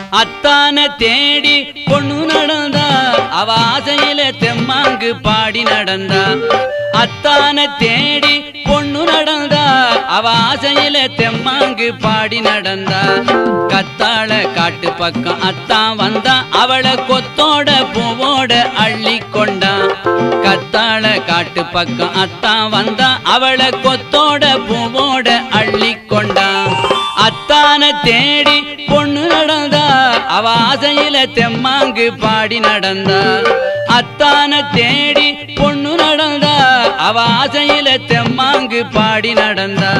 அத்தான தேடி பொண்ணு நடந்தா அவ ஆசையில தெம்மாங்கு பாடி நடந்தா அத்தான தேடி பொண்ணு நடந்தா அவ ஆசையில தெம்மாங்கு பாடி நடந்தா கத்தாழ காட்டு பக்கம் அத்தான் வந்தா அவளை கொத்தோட பூவோட அள்ளி கொண்டா கத்தாழ காட்டு பக்கம் அத்தான் வந்தா அவளை கொத்தோட பூவோட அள்ளி கொண்டா அத்தான தேடி பொண்ணு நடந்தா அவ ஆசையில தெம்மாங்கு பாடி நடந்தா அத்தான தேடி பொண்ணு நடந்தா அவ ஆசையில தெம்மாங்கு பாடி நடந்தா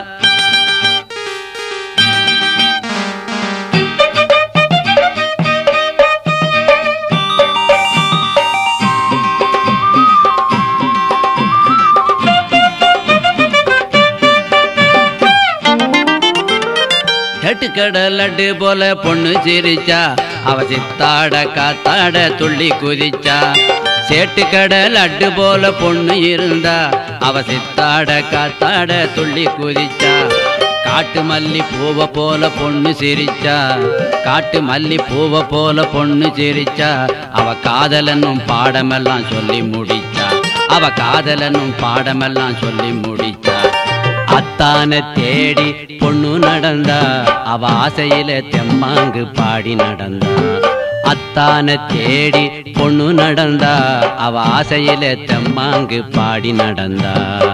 எட்டுக்கடல் லட்டு போல பொண்ணு சிரிச்சா அவ சித்தாட காத்தாட துள்ளி குதிச்சா சேட்டுக்கடல் லட்டு போல பொண்ணு இருந்தா அவ சித்தாட காத்தாட துள்ளி குதிச்சா காட்டு மல்லி பூவை போல பொண்ணு சிரிச்சா காட்டு மல்லி பூவை போல பொண்ணு சிரிச்சா அவ காதலனும் பாடமெல்லாம் சொல்லி முடிச்சா அவ காதலனும் பாடமெல்லாம் சொல்லி முடிச்சா அத்தான தேடி பொண்ணு நடந்தா அவ ஆசையில தெம்மாங்கு பாடி நடந்தா அத்தான தேடி பொண்ணு நடந்தா அவ ஆசையில தெம்மாங்கு பாடி நடந்தா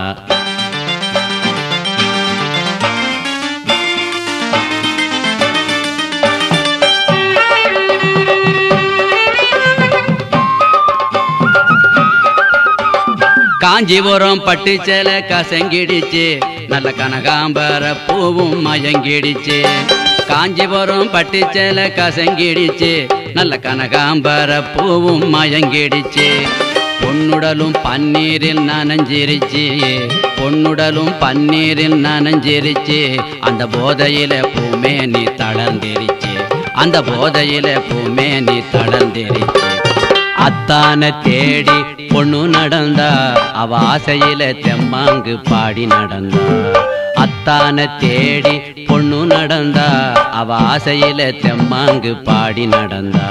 காஞ்சிபுரம் பட்டு சேலை கசங்கிடுச்சு நல்ல கனகாம்பர பூவும் மயங்கிடுச்சு காஞ்சிபுரம் பட்டு சேலை கசங்கிடுச்சு நல்ல கனகாம்பர பூவும் மயங்கிடுச்சு பொன்னுடலும் பன்னீரில் நனைஞ்சிருச்சு பொன்னுடலும் பன்னீரில் நனைஞ்சிருச்சு அந்த போதையில பூமே நீ தளர்ந்திருச்சு அந்த போதையில பூமே நீ தளர்ந்திருச்சு அத்தான தேடி பொண்ணு நடந்தா அவ ஆசையில தெம்மாங்கு பாடி நடந்தா அத்தான தேடி பொண்ணு நடந்தா அவ ஆசையில தெம்மாங்கு பாடி நடந்தா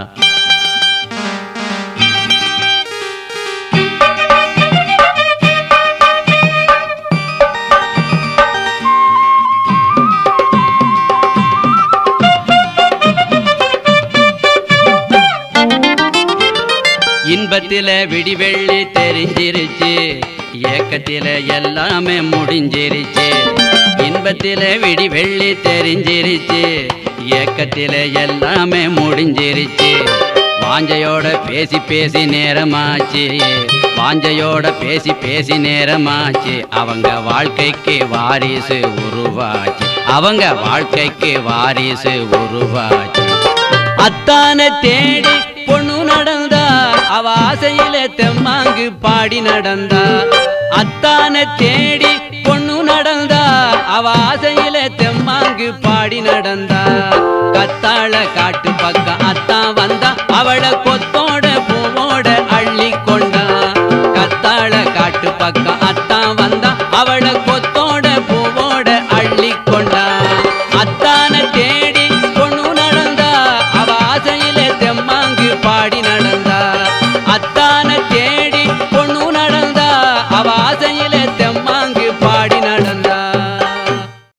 இன்பத்தில விடிவெள்ளி தெரிஞ்சிருச்சு ஏக்கத்தில எல்லாமே முடிஞ்சிருச்சு இன்பத்தில விடிவெள்ளி தெரிஞ்சிருச்சு ஏக்கத்தில எல்லாமே முடிஞ்சிருச்சு வாஞ்சையோட பேசி பேசி நேரமாச்சு வாஞ்சையோட பேசி பேசி நேரமாச்சு அவங்க வாழ்க்கைக்கு வாரிசு உருவாச்சு அவங்க வாழ்க்கைக்கு வாரிசு உருவாச்சு அத்தான தேடி பொண்ணு நடந்தா அவ ஆசையில தெம்மாங்கு பாடி நடந்தா அத்தான தேடி பொண்ணு நடந்தா அவ ஆசையில தெம்மாங்கு பாடி நடந்தா கத்தாழ காட்டு பக்கம் அத்தான் வந்தா அவளை கொத்தோட பூவோட அள்ளி கொண்டா கத்தாழ காட்டு பக்கம் அத்தான் வந்தா அவளை கொத்தோட பூவோட அள்ளி கொண்டா அத்தான தேடி